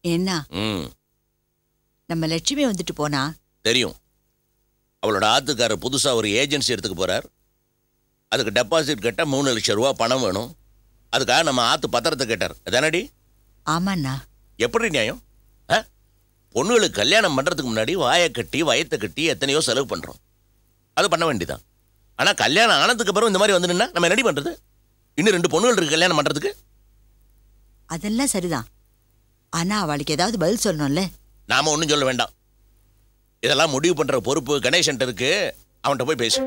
என்ன ம் நம்ம லட்சுமி வந்துட்டு போனா தெரியும் அவளோட ஆத்துக்காரர் புதுசாக ஒரு ஏஜென்சி எடுத்துக்க போறார் அதுக்கு டெபாசிட் கட்ட மூணு லட்சம் ரூபா பணம் வேணும் அதுக்காக நம்ம ஆத்து பத்திரத்தை கேட்டார் அதானடி ஆமாண்ணா எப்படி நியாயம் ஆ? பொண்ணுகளுக்கு கல்யாணம் பண்ணுறதுக்கு முன்னாடி வாயை கட்டி வயத்தை கட்டி எத்தனையோ செலவு பண்ணுறோம் அது பண்ண வேண்டியதான் ஆனால் கல்யாணம் ஆனதுக்கு அப்புறம் இந்த மாதிரி வந்து நின்னா நம்ம என்னடி பண்ணுறது இன்னும் ரெண்டு பொண்ணுகள் இருக்கு கல்யாணம் பண்ணுறதுக்கு அதெல்லாம் சரிதான் ஆனா அவளுக்கு ஏதாவது பதில் சொல்லணும்ல நாம ஒன்றும் சொல்ல வேண்டாம் இதெல்லாம் முடிவு பண்ணுற பொறுப்பு கணேசன்ட்ட இருக்கு அவன்கிட்ட போய் பேசு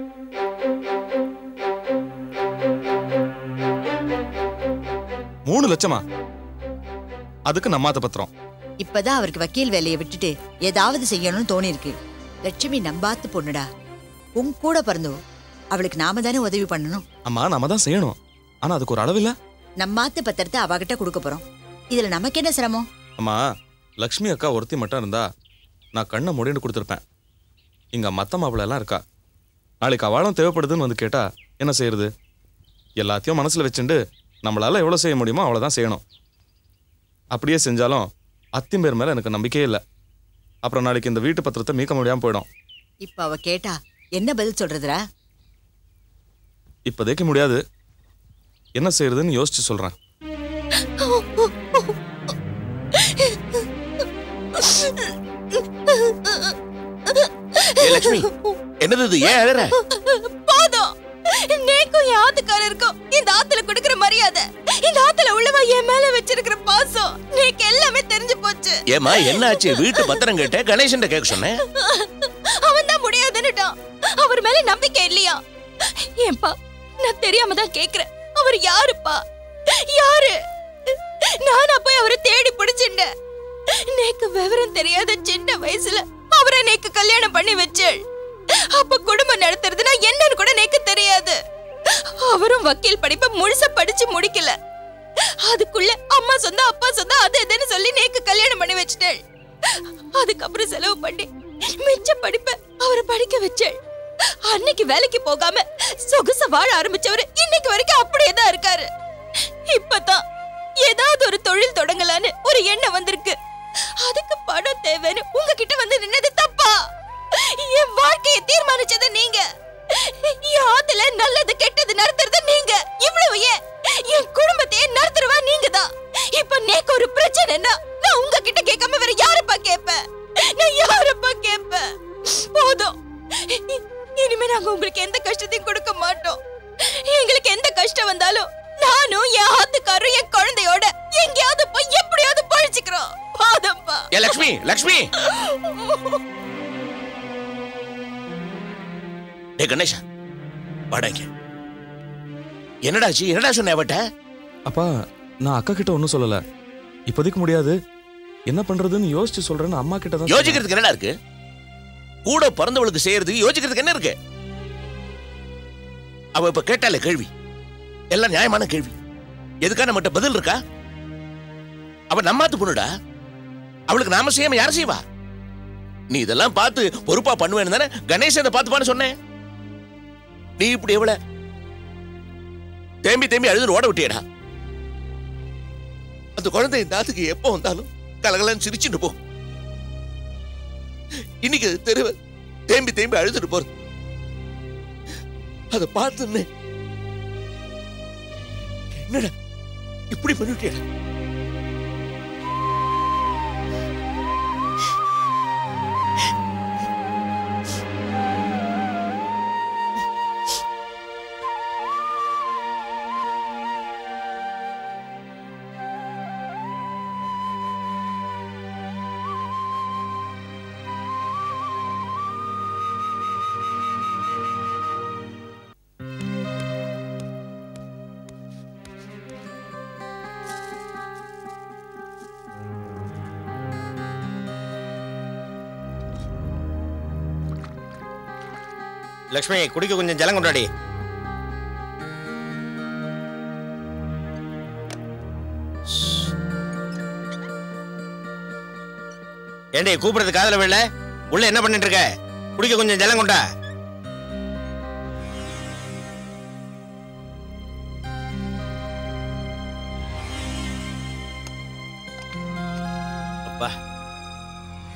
மூணு லட்சமா அதுக்கு நம்மாத்த பத்திரம் இப்பதான் அவருக்கு வக்கீல் வேலையை விட்டுட்டு ஏதாவது செய்யணும்னு தோணிருக்கு லட்சுமி நம்பாத்து பொண்ணுடா உன் கூட பிறந்தோ அவளுக்கு நாம தானே உதவி பண்ணணும் அம்மா நம்ம தான் செய்யணும் ஆனா அதுக்கு ஒரு அளவில்ல நம்மாத்து பத்திரத்தை அவகிட்ட கொடுக்க போறோம் இதுல நமக்கு என்ன சிரமம் அம்மா லக்ஷ்மி அக்கா ஒருத்தி மட்டும் இருந்தா நான் கண்ணை முடிண்டு கொடுத்துருப்பேன் இங்க மத்த மாப்பிள்ள எல்லாம் இருக்கா நாளைக்கு அவளும் தேவைப்படுதுன்னு வந்து கேட்டா என்ன செய்யறது எல்லாத்தையும் மனசுல வச்சுண்டு நம்மளால எவ்வளவு செய்ய முடியுமோ அவ்வளவுதான் செய்யணும் அப்படியே செஞ்சாலும் அத்தின் பேர் மேல எனக்கு நம்பிக்கையே இல்லை அப்புறம் நாளைக்கு இந்த வீட்டு பத்திரத்தை மீட்க முடியாம போயிடும் இப்ப அவ கேட்டா என்ன பதில் சொல்றதுடா இப்போதைக்கு முடியாது என்ன செய்யறதுன்னு யோசிச்சு சொல்றேன் ஏ லக்ஷ்மி என்னது இது ஏன் அழற போதும் நேக்கும் என் ஆத்துக்காரருக்கும் இந்த ஆத்துல கொடுக்கிற மரியாதை இந்த ஆத்துல உள்ளவ என் மேல வச்சிருக்கிற பாசம் நேக்கு எல்லாமே தெரிஞ்சு போச்சு ஏமா என்ன ஆச்சு வீட்டு பத்திரம் கேட்ட கணேசன் கேட்க சொன்னேன் அவன் தான் முடியாதுன்னுட்டான் அவர் மேல நம்பிக்கை இல்லையா ஏன்பா நான் தெரியாம தான் கேக்குறேன் அவர் யாருப்பா யாரு நானா போய் அவரை தேடி பிடிச்சிட்டேன் நேக்கு விவரம் தெரியாத சின்ன வயசுல அவரை நேக்கு கல்யாணம் பண்ணி வச்சேள் அப்ப குடும்பம் நடத்துறதுன்னா என்னன்னு கூட நேக்கு தெரியாது அவரும் வக்கீல் படிப்பை முழுசா படிச்சு முடிக்கல அதுக்குள்ள அம்மா சொந்தம் அப்பா சொந்தம் அது இதுன்னு சொல்லி நேக்கு கல்யாணம் பண்ணி வச்சிட்டேள் அதுக்கப்புறம் செலவு பண்ணி மிச்ச படிப்ப அவரை படிக்க வச்சேள் அன்னைக்கு வேலைக்கு போகாம சொகுச வாழ ஆரம்பிச்சவரு இன்னைக்கு வரைக்கும் அப்படியே தான் இருக்காரு இப்பதான் ஏதாவது ஒரு தொழில் தொடங்கலான்னு ஒரு எண்ணம் வந்திருக்கு அதுக்கு பணம் தேவைன்னு உங்ககிட்ட வந்து நின்னது தப்பா என் வாழ்க்கையை தீர்மானிச்சது நீங்க என் ஆத்துல நல்லது கெட்டது நடத்துறது நீங்க இவ்வளவு ஏன் என் குடும்பத்தையே நடத்துறவா நீங்க தான் இப்ப நேக்கு ஒரு பிரச்சனைன்னா நான் உங்ககிட்ட கேட்காம வேற யாரப்பா கேட்பேன் நான் யாரப்பா கேட்பேன் போதும் இ- இனிமே நாங்க உங்களுக்கு எந்த கஷ்டத்தையும் கொடுக்க மாட்டோம் எங்களுக்கு எந்த கஷ்டம் வந்தாலும் நானும் என் ஆத்துக்காரரும் என் குழந்தையோட எங்கேயாவது போய் எப்படியாவது பழிச்சுக்கிறோம் போதும்பா ஏ லக்ஷ்மி லக்ஷ்மி டே கணேஷா வாடாங்க என்னடாச்சு என்னடா சொன்ன அவட்ட அப்பா நான் அக்கா கிட்ட ஒன்றும் சொல்லல இப்போதைக்கு முடியாது என்ன பண்றதுன்னு யோசிச்சு சொல்றேன்னு அம்மா கிட்ட தான் சொன்னேன். யோசிக்கிறதுக்கு என்னடா இருக்கு கூட பிறந்தவளுக்கு செய்யறதுக்கு யோசிக்கிறதுக்கு என்ன இருக்கு அவ இப்ப கேட்டால கேள்வி எல்லாம் நியாயமான கேள்வி எதுக்கா நம்மகிட்ட பதில் இருக்கா அவ நம்மாத்து பொண்ணுடா அவளுக்கு நாம செய்யாம யார் செய்வா நீ இதெல்லாம் பார்த்து பொறுப்பா பண்ணுவேன்னு தானே கணேசன் இதை பார்த்துப்பான்னு சொன்னேன் நீ இப்படி எவ்வளவு தேம்பி தேம்பி அழுது ஓட விட்டியடா அந்த குழந்தை இந்த ஆத்துக்கு எப்போ வந்தாலும் கலகலன்னு சிரிச்சுட்டு போ இன்னைக்கு தெருவ தேம்பி தேம்பி அழுதுட்டு போறது அதை பார்த்துன்னு என்னடா இப்படி பண்ணிட்டியடா லக்ஷ்மி குடிக்க கொஞ்சம் ஜலம் கொண்டாடி ஏண்டி கூப்பிடுறது காதல விழல உள்ள என்ன பண்ணிட்டு இருக்க குடிக்க கொஞ்சம் ஜலம் கொண்டா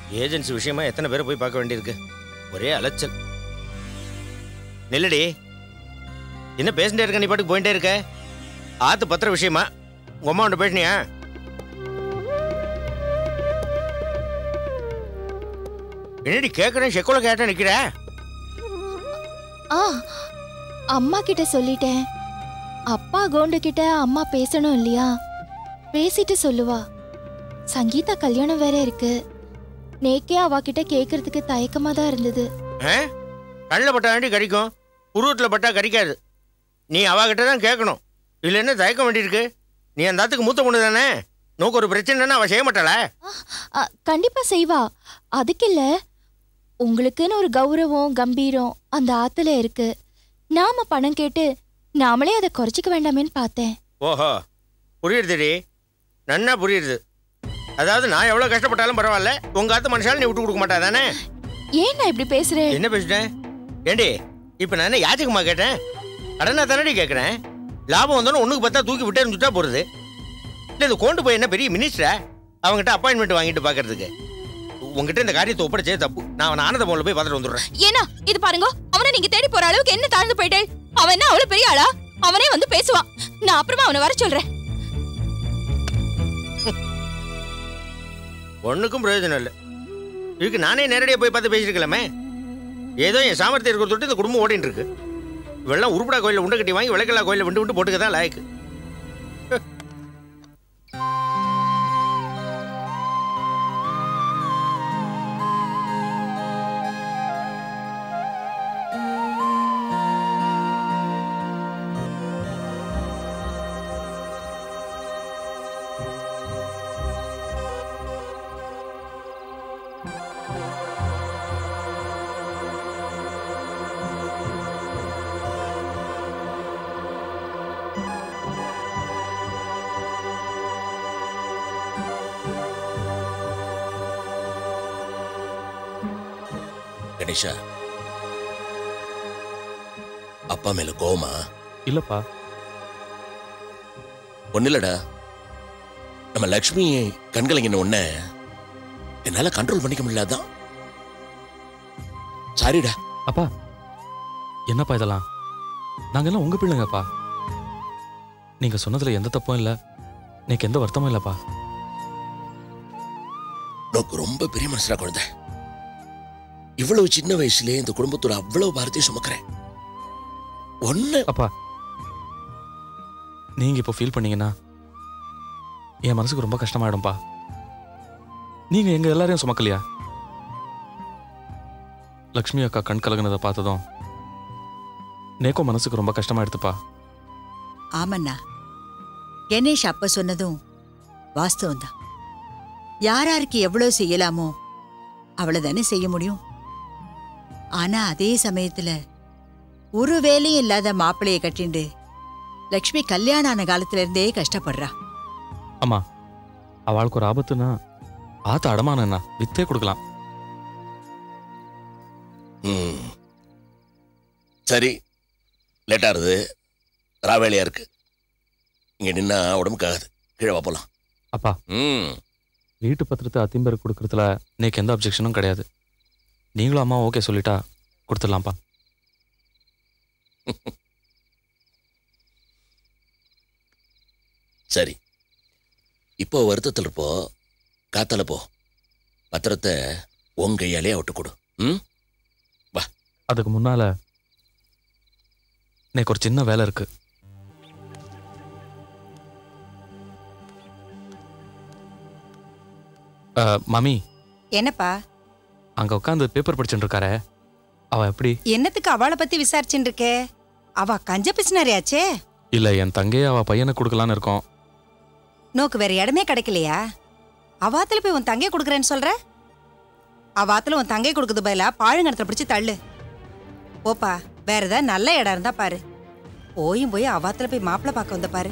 ஏஜென்சி விஷயமா எத்தனை பேரை போய் பார்க்க வேண்டியிருக்கு ஒரே அலைச்சல் நில்லடி என்ன பேசிட்டே இருக்க நீ பாட்டுக்கு போயிட்டே இருக்க ஆத்து பத்திர விஷயமா உங்க அம்மா உன்ட்ட பேசினியா என்னடி கேட்கறேன் செக்குல கேட்ட நிக்கிற ஆ அம்மா கிட்ட சொல்லிட்டேன் அப்பா கோண்டு கிட்ட அம்மா பேசணும் இல்லையா பேசிட்டு சொல்லுவா சங்கீதா கல்யாணம் வேற இருக்கு நேக்கே அவ கிட்ட கேக்குறதுக்கு தயக்கமா தான் இருந்தது கண்ணில் பட்டா வேண்டி கடிக்கும் உருவத்தில் பட்டா கடிக்காது நீ அவகிட்ட தான் கேட்கணும் இதில் என்ன தயக்க வேண்டியிருக்கு நீ அந்த ஆத்துக்கு மூத்த பொண்ணு தானே நோக்கு ஒரு பிரச்சனைன்னா அவள் செய்ய மாட்டாளா அ, கண்டிப்பா செய்வா அதுக்கு இல்ல உங்களுக்குன்னு ஒரு கௌரவம் கம்பீரம் அந்த ஆத்துல இருக்கு நாம பணம் கேட்டு நாமளே அதை குறைச்சிக்க வேண்டாமேன்னு பார்த்தேன் ஓஹோ புரியுதுடி நன்னா புரியுது அதாவது நான் எவ்வளோ கஷ்டப்பட்டாலும் பரவாயில்ல உங்க ஆத்து மனுஷாலும் நீ விட்டு கொடுக்க மாட்டா தானே ஏன் நான் இப்படி பேசுறேன் என்ன பேசிட்டேன் ஏண்டி இப்போ நான் என்ன யாச்சகமா கேட்டேன் கடனா தானடி கேட்குறேன் லாபம் வந்தோன்னு ஒன்றுக்கு பார்த்தா தூக்கி விட்டே இருந்துட்டா போகிறது இல்லை இது கொண்டு போய் என்ன பெரிய மினிஸ்டரா அவங்ககிட்ட அப்பாயின்மெண்ட் வாங்கிட்டு பார்க்கறதுக்கு உங்ககிட்ட இந்த காரியத்தை ஒப்படைச்சே தப்பு நான் அவன் ஆனந்த போல போய் பார்த்துட்டு வந்துடுறேன் ஏன்னா இது பாருங்க அவனை நீங்க தேடி போற அளவுக்கு என்ன தாழ்ந்து போயிட்டே அவன் என்ன அவ்வளவு பெரிய ஆளா அவனே வந்து பேசுவான் நான் அப்புறமா அவனை வர சொல்றேன் ஒன்றுக்கும் பிரயோஜனம் இல்லை இதுக்கு நானே நேரடியாக போய் பார்த்து பேசியிருக்கலாமே ஏதோ என் சாமர்த்தியம் இருக்கிற தொட்டு இந்த குடும்பம் ஓடிட்டு இருக்கு இவெல்லாம் உருப்படா கோயிலில் உண்டை கட்டி வாங்கி விளக்கல்லா கோயிலில் விண்டு விட்டு போட்டுக்க தான் லாய்க்கு கணேஷா அப்பா மேல கோவமா இல்லப்பா ஒண்ணு இல்லடா நம்ம லக்ஷ்மி கண்கலங்கின உடனே என்னால கண்ட்ரோல் பண்ணிக்க முடியலதான் சாரிடா அப்பா என்னப்பா இதெல்லாம் நாங்க எல்லாம் உங்க பிள்ளைங்கப்பா நீங்க சொன்னதுல எந்த தப்பும் இல்ல எனக்கு எந்த வருத்தமும் இல்லப்பா உனக்கு ரொம்ப பெரிய மனசுடா குழந்தை இவ்வளவு சின்ன வயசுலயே இந்த குடும்பத்தோட அவ்வளவு பாரத்தையும் சுமக்கிறேன் ஒண்ணு அப்பா நீங்க இப்போ ஃபீல் பண்ணீங்கன்னா என் மனசுக்கு ரொம்ப கஷ்டமாயிடும்பா நீங்க எங்க எல்லாரையும் சுமக்கலையா லக்ஷ்மி அக்கா கண் கலங்கினதை பார்த்ததும் நேக்கோ மனசுக்கு ரொம்ப கஷ்டமாயிடுதுப்பா ஆமண்ணா கணேஷ் அப்ப சொன்னதும் வாஸ்தவம் தான் யார் யாருக்கு எவ்வளவு செய்யலாமோ அவ்வளவுதானே செய்ய முடியும் ஆனா அதே சமயத்துல ஒரு வேலையும் இல்லாத மாப்பிளைய கட்டிண்டு லக்ஷ்மி கல்யாணம் ஆன காலத்துல இருந்தே கஷ்டப்படுறா அம்மா அவளுக்கு ஒரு ஆபத்துனா ஆத்த அடமானம் என்ன வித்தே கொடுக்கலாம் ம். சரி லேட்டா இருது ராவேலியா இருக்கு இங்க நின்னா உடம்புக்காகாது கீழே வா போலாம் அப்பா ம் வீட்டு பத்திரத்தை அத்திம்பேர் கொடுக்கறதுல நேக்கு எந்த அப்ஜெக்ஷனும் கிடையாது நீங்களும் அம்மா ஓகே சொல்லிட்டா கொடுத்துடலாம்ப்பா சரி இப்போ வருத்தத்தில் இருப்போ காத்தால போ பத்திரத்தை உன் கையாலே விட்டு கொடு ம் அதுக்கு முன்னால எனக்கு ஒரு சின்ன வேலை இருக்கு அஹ், மாமி என்னப்பா அங்க உட்காந்து பேப்பர் படிச்சுட்டு இருக்காரே அவ எப்படி என்னத்துக்கு அவளை பத்தி விசாரிச்சுட்டு இருக்கே அவ கஞ்ச பிசினாரியாச்சே இல்ல என் தங்கையை அவ பையனுக்கு கொடுக்கலான்னு இருக்கோம் நோக்கு வேற இடமே கிடைக்கலையா அவாத்துல போய் உன் தங்கையை கொடுக்குறேன்னு சொல்ற அவாத்துல உன் தங்கை கொடுக்குறது பதிலா பாழுங்கடத்துல பிடிச்சு தள்ளு போப்பா வேற ஏதாவது நல்ல இடம் இருந்தா பாரு போயும் போய் அவாத்துல போய் மாப்பிள்ளை பார்க்க வந்த பாரு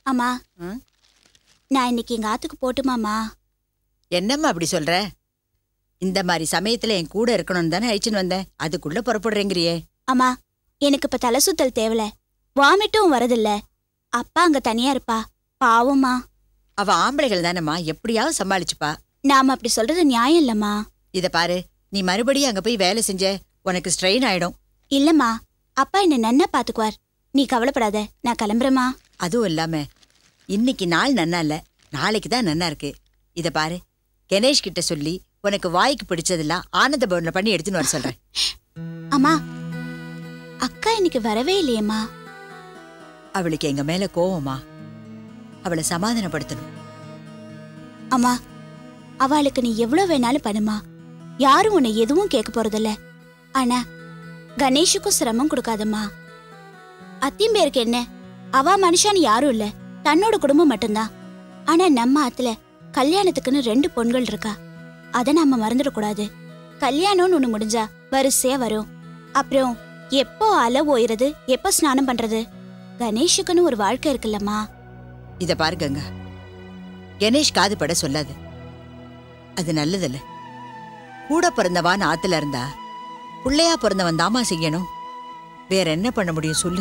அம்மா ம்? நான் இன்னைக்கு எங்க ஆத்துக்கு போட்டுமாமா என்னம்மா அப்படி சொல்ற இந்த மாதிரி சமயத்துல என் கூட இருக்கணும்னு தானே அழிச்சுன்னு வந்தேன் அதுக்குள்ள புறப்படுறேங்கிறியே அம்மா எனக்கு இப்ப தலை சுத்தல் தேவல வாமிட்டும் வரதில்ல அப்பா அங்க தனியா இருப்பா பாவம்மா அவ ஆம்பளைகள் தானம்மா எப்படியாவது சமாளிச்சுப்பா நாம அப்படி சொல்றது நியாயம் இல்லம்மா இத பாரு நீ மறுபடியும் அங்க போய் வேலை செஞ்ச உனக்கு ஸ்ட்ரெயின் ஆயிடும் இல்லம்மா அப்பா என்ன நன்னா பாத்துக்குவார் நீ கவலைப்படாத நான் கிளம்புறேம்மா அதுவும் இல்லாம இன்னைக்கு நாள் நன்னா இல்ல நாளைக்கு தான் நன்னா இருக்கு இத பாரு கணேஷ் கிட்ட சொல்லி உனக்கு வாய்க்கு பிடிச்சதெல்லாம் ஆனந்த பவன்ல பண்ணி எடுத்துன்னு வர சொல்றேன் அம்மா அக்கா இன்னைக்கு வரவே இல்லையேம்மா அவளுக்கு எங்க மேல கோவமா அவளை சமாதானப்படுத்தணும் அம்மா அவளுக்கு நீ எவ்வளவு வேணாலும் பண்ணுமா யாரும் உன்னை எதுவும் கேட்க போறதில்ல ஆனா கணேஷுக்கும் சிரமம் கொடுக்காதம்மா அத்தியும் பேருக்கு என்ன அவ மனுஷான்னு யாரும் இல்ல தன்னோட குடும்பம் மட்டும்தான் ஆனா நம்ம ஆத்துல கல்யாணத்துக்குன்னு ரெண்டு பொண்கள் இருக்கா அத நாம மறந்துடக்கூடாது கல்யாணம்னு ஒண்ணு முடிஞ்சா வரிசையா வரும் அப்புறம் எப்போ அலை ஓயிறது எப்போ ஸ்நானம் பண்றது கணேஷுக்குன்னு ஒரு வாழ்க்கை இருக்குல்லம்மா இத பாரு கங்கா கணேஷ் காது பட சொல்லாது அது நல்லதில்ல கூட பிறந்தவான்னு ஆத்துல இருந்தா புள்ளையா பிறந்தவன் தாமா செய்யணும் வேற என்ன பண்ண முடியும் சொல்லு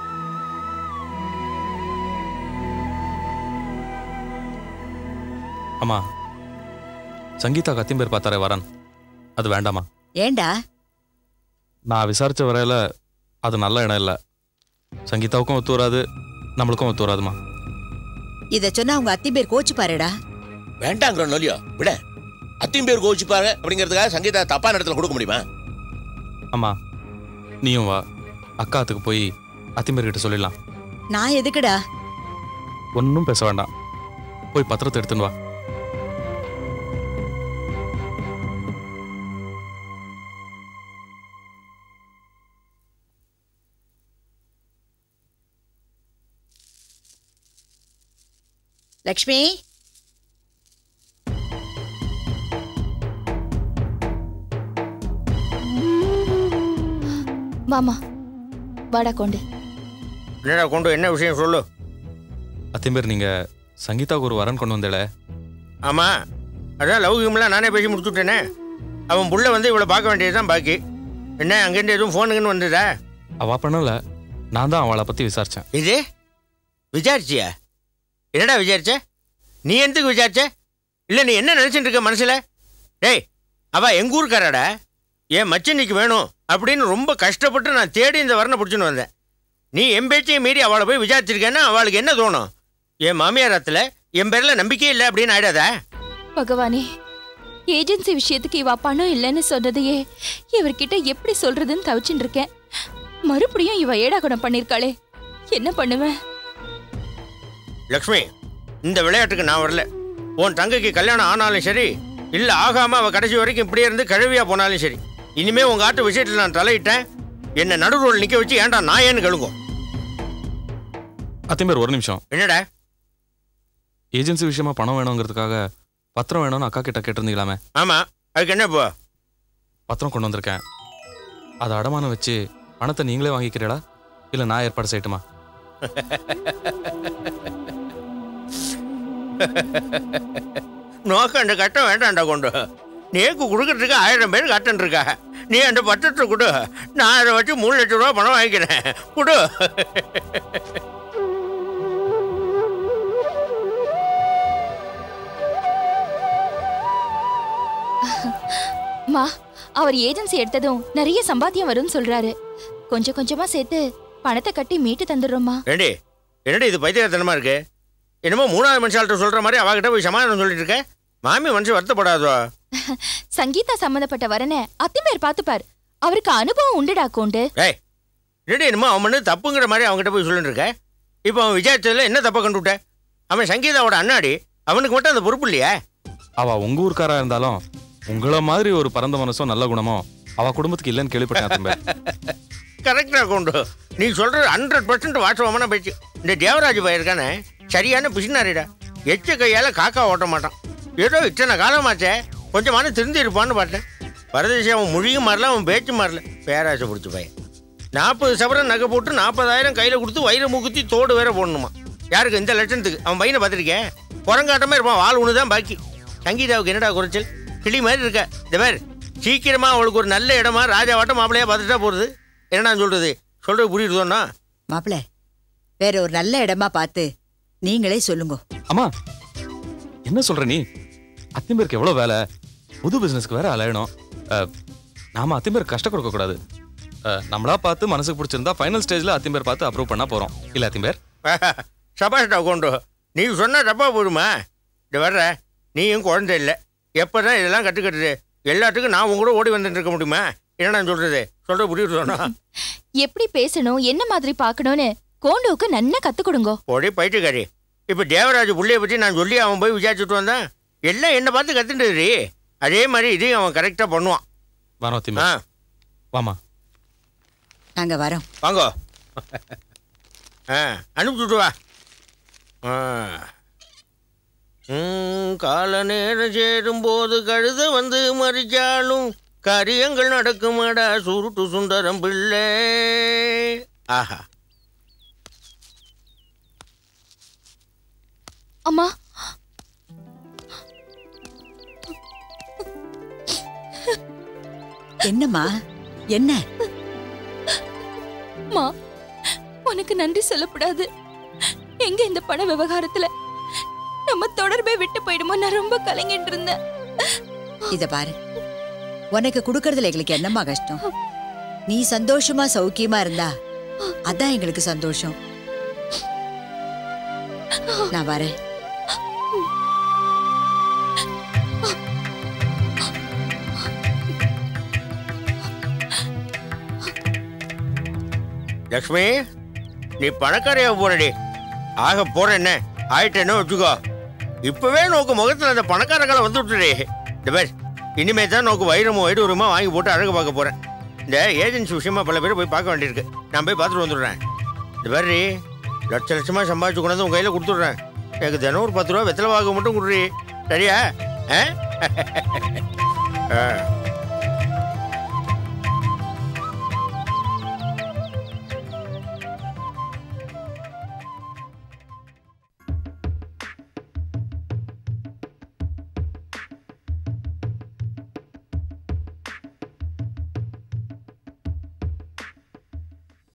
அம்மா சங்கீதா கத்திம்பேர் பார்த்தாரே வரன் அது வேண்டாமா ஏண்டா நான் விசாரிச்ச வரையில அது நல்ல இடம் இல்லை சங்கீதாவுக்கும் ஒத்து வராது நம்மளுக்கும் ஒத்து வராதுமா இத சொன்னா உங்க அத்தி பேர் கோச்சு பாருடா வேண்டாங்கிற நொல்லியோ விட அத்தையும் பேர் கோவிச்சுப்பாரு அப்படிங்கிறதுக்காக சங்கீதா தப்பான இடத்துல கொடுக்க முடியுமா அம்மா நீயும் வா அக்காத்துக்கு போய் அத்திம்பேர் கிட்ட சொல்லிடலாம் நான் எதுக்குடா ஒன்றும் பேச வேண்டாம் போய் பத்திரத்தை எடுத்துன்னு வா லக்ஷ்மி வாமா வாடா கொண்டு என்னடா கொண்டு என்ன விஷயம் சொல்லு அத்திம்பேர் நீங்க சங்கீதாவுக்கு ஒரு வரன் கொண்டு வந்தேல ஆமா அதான் லௌகியம்லாம் நானே பேசி முடிச்சுட்டேனே அவன் புள்ள வந்து இவளை பார்க்க வேண்டியது தான் பாக்கி என்ன அங்கேருந்து எதுவும் ஃபோனுங்கன்னு வந்ததா அவ பண்ணல நான் தான் அவளை பத்தி விசாரிச்சேன் இது விசாரிச்சியா என்னடா விசாரிச்ச நீ எதுக்கு விசாரிச்ச இல்லை நீ என்ன நினச்சிட்டு இருக்க மனசில் டேய் அவ எங்க ஊருக்காராடா என் மச்சனிக்கு வேணும் அப்படின்னு ரொம்ப கஷ்டப்பட்டு நான் தேடி இந்த வரனை பிடிச்சின்னு வந்தேன் நீ என் பேச்சையும் மீறி அவளை போய் விசாரிச்சிருக்கேன்னா அவளுக்கு என்ன தோணும் என் மாமியாரத்தில் என் பேரில் நம்பிக்கை இல்லை அப்படின்னு ஆயிடாதா பகவானே ஏஜென்சி விஷயத்துக்கு இவ பணம் இல்லைன்னு சொன்னதையே இவர்கிட்ட எப்படி சொல்றதுன்னு தவிச்சுட்டு இருக்கேன் மறுபடியும் இவ ஏடாகுடம் பண்ணிருக்காளே என்ன பண்ணுவேன் லக்ஷ்மி இந்த விளையாட்டுக்கு நான் வரல உன் தங்கைக்கு கல்யாணம் ஆனாலும் சரி இல்லை ஆகாம அவ கடைசி வரைக்கும் இப்படியே இருந்து கழுவியா போனாலும் சரி இனிமே உங்க ஆட்டு விஷயத்தில் நான் தலையிட்டேன் என்னை நடுரோல் நிக்க வச்சு ஏன்டா நான் ஏன்னு கழுங்கும் அத்திம்பேர் ஒரு நிமிஷம் என்னடா ஏஜென்சி விஷயமா பணம் வேணுங்கிறதுக்காக பத்திரம் வேணும்னு அக்கா கிட்ட கேட்டிருந்தீங்களாமே ஆமா அதுக்கு என்ன இப்போ பத்திரம் கொண்டு வந்திருக்கேன் அதை அடமானம் வச்சு பணத்தை நீங்களே வாங்கிக்கிறீடா இல்லை நான் ஏற்பாடு செய்யட்டுமா நோக்க அந்த கட்டம் வேண்டாம்டா கொண்டு நேக்கு கொடுக்கறதுக்கு ஆயிரம் பேர் கட்டன் இருக்கா நீ அந்த பத்திரத்தை கொடு நான் அதை வச்சு மூணு லட்சம் ரூபா பணம் வாங்கிக்கிறேன் கொடு மா அவர் ஏஜென்சி எடுத்ததும் நிறைய சம்பாத்தியம் வரும்னு சொல்றாரு கொஞ்சம் கொஞ்சமா சேர்த்து பணத்தை கட்டி மீட்டு தந்துடுறோம்மா ஏண்டி என்னடி இது பைத்தியத்தனமா இருக்கு என்னமோ மூணாவது மனுஷால்கிட்ட சொல்ற மாதிரி அவகிட்ட போய் சமாதானம் சொல்லிட்டு இருக்க மாமி மனுஷன் வருத்தப்படாதோ சங்கீதா சம்பந்தப்பட்ட வரனை அத்திமேர் பார்த்துப்பார் அவருக்கு அனுபவம் உண்டுடா கோண்டு ஏய் என்னடி என்னமோ அவன் பண்ணது தப்புங்கிற மாதிரி அவங்ககிட்ட போய் சொல்லிட்டு இருக்க இப்போ அவன் விசாரிச்சதுல என்ன தப்பை கண்டுவிட்ட அவன் சங்கீதாவோட அண்ணாடி அவனுக்கு மட்டும் அந்த பொறுப்பு இல்லையா அவ உங்க ஊர்க்காரா இருந்தாலும் உங்கள மாதிரி ஒரு பரந்த மனசும் நல்ல குணமும் அவ குடும்பத்துக்கு இல்லைன்னு கேள்விப்பட்டேன் அத்திம்பேர் கரெக்டாக கொண்டு நீ சொல்றது ஹண்ட்ரட் பர்சன்ட் வாசவமான பேச்சு இந்த தேவராஜ் பையருக்கானே சரியான பிசினாரிடா எச்ச கையால் காக்கா ஓட்ட மாட்டான் ஏதோ இத்தனை காலமாச்சே கொஞ்சமான திருந்தி இருப்பான்னு பார்த்தேன் பரதேசி அவன் மொழியும் மாறல அவன் பேச்சும் மாறல பேராசை பிடிச்ச பையன் நாற்பது சவரம் நகை போட்டு நாற்பதாயிரம் கையில் கொடுத்து வயிறு முகுத்தி தோடு வேற போடணுமா யாருக்கு இந்த லட்சணத்துக்கு அவன் பையனை பார்த்துருக்கேன் குரங்காட்டமே இருப்பான் வால் ஒன்று தான் பாக்கி சங்கீதாவுக்கு என்னடா குறைச்சல் கிளி மாதிரி இருக்க இந்த பேர் சீக்கிரமா அவளுக்கு ஒரு நல்ல இடமா ராஜாவாட்டம் மாப்பிளையா பார்த்துட்டா போகிறது என்னடா சொல்றது சொல்றது புரியுதுன்னா மாப்பிள வேற ஒரு நல்ல இடமா பார்த்து நீங்களே சொல்லுங்க அம்மா என்ன சொல்ற நீ அத்திம்பேருக்கு எவ்வளோ வேலை புது பிசினஸ்க்கு வேற அலையணும் அஹ், நாம அத்திம்பேருக்கு கஷ்டம் கொடுக்க கூடாது அஹ், நம்மளா பார்த்து மனசுக்கு பிடிச்சிருந்தா ஃபைனல் ஸ்டேஜ்ல அத்திம்பேர் பார்த்து அப்ரூவ் பண்ணா போறோம் இல்ல அத்திம்பேர் சபாஷ்டா கொண்டு நீ சொன்னா தப்பா போடுமா இந்த வர்ற நீயும் குழந்தை இல்லை எப்போ தான் இதெல்லாம் கற்றுக்கட்டுது எல்லாத்துக்கும் நான் உங்க கூட ஓடி வந்துட்டு இருக்க முடியுமா என்னடா சொல்றது சொல்ற புரியுதுனா எப்படி பேசணும் என்ன மாதிரி பார்க்கணும்னு கோண்டுவுக்கு நன்னா கத்து கொடுங்கோ ஒரே பைட்டுக்காரி இப்போ தேவராஜ் புள்ளைய பற்றி நான் சொல்லி அவன் போய் விசாரிச்சுட்டு வந்தான் எல்லாம் என்னை பார்த்து கத்துட்டுது அதே மாதிரி இதையும் அவன் கரெக்டாக பண்ணுவான் வரோம் ஆ அத்திம்பேர் வாமா நாங்க வரோம் வாங்கோ ஆ அனுப்பிச்சுட்டு வா ஆ ம், கால நேரம் சேரும்போது கழுத வந்து மறிச்சாலும் காரியங்கள் நடக்குமாடா சுருட்டு சுந்தரம் பிள்ளை ஆஹா அம்மா என்னம்மா என்ன அம்மா உனக்கு நன்றி சொல்லக்கூடாது எங்க இந்த பண விவகாரத்துல நம்ம தொடர்பே விட்டு போயிடுமோ நான் ரொம்ப கலங்கிட்டு இருந்தேன் இத பாரு உனக்கு கொடுக்கறதுல எங்களுக்கு என்னம்மா கஷ்டம் நீ சந்தோஷமா சௌக்கியமா இருந்தா அதான் எங்களுக்கு சந்தோஷம் நான் வரேன் லக்ஷ்மி நீ பணக்காரையா போறடி ஆக போற என்ன ஆயிட்டேன்னு வச்சுக்கோ இப்பவே நோக்கு முகத்துல அந்த பணக்காரங்களை வந்து விட்டுடி இந்த பேர் இனிமே தான் நோக்கு வைரமும் வைடூரமா வாங்கி போட்டு அழகு பார்க்க போறேன் இந்த ஏஜென்சி விஷயமா பல பேர் போய் பார்க்க வேண்டியிருக்கு நான் போய் பார்த்துட்டு வந்துடுறேன் இந்த பேர் லட்ச லட்சமா சம்பாதிச்சு கொண்டாந்து உங்க கையில கொடுத்துட்றேன் எனக்கு தினம் ஒரு பத்து ரூபா வெத்தலை வாங்க மட்டும் கொடுறி சரியா ஆ? ஆ